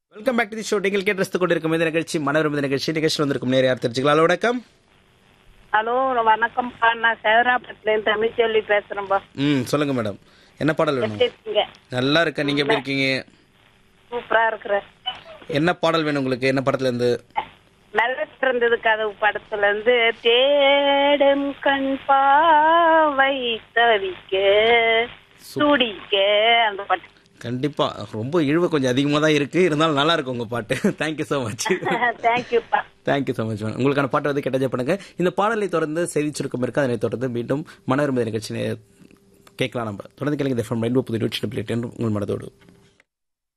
welcome back to the show நீங்கள் கேட்டு கொண்டிருக்கும் இந்த நிகழ்ச்சி மனோரம் இந்த நிகழ்ச்சி நிகழ்ச்சியில் வந்திருக்கும் நேர யார் தெரிஞ்சுக்கலாம் ஹலோ, வணக்கம் ஹலோ வணக்கம்ப்பா நான் சேதராப்பட்டில இருந்து தமிழ்ச்செல்வி பேசுறேன்பா ம் சொல்லுங்க மேடம் என்ன பாடல் வேணும் எப்படி இருக்கீங்க நல்லா இருக்கேன் நீங்க எப்படி இருக்கீங்க சூப்பரா இருக்கிறேன் என்ன பாடல் வேணும் உங்களுக்கு என்ன படத்துல இருந்து நல்ல பிறந்தது கதவு படத்துல இருந்து தேடும் கண் பாவை தவிக்க சுடிக்க அந்த பாட்டு கண்டிப்பா ரொம்ப இழுவை கொஞ்சம் அதிகமாக தான் இருக்கு இருந்தாலும் நல்லா இருக்கும் உங்க பாட்டு தேங்க்யூ ஸோ மச் தேங்க்யூப்பா தேங்க்யூ ஸோ மச் மேடம் உங்களுக்கான பாட்டை வந்து கெட்டஜா பண்ணுங்க இந்த பாடலை தொடர்ந்து செய்தி சுருக்கம் இருக்கு அதனை தொடர்ந்து மீண்டும் மனோரமை நிகழ்ச்சி கேட்கலாம் நம்ம தொடர்ந்து கேளுங்க இந்த ஃபோன் ரெயின்போ புது நூற்றி உங்கள் மனதோடு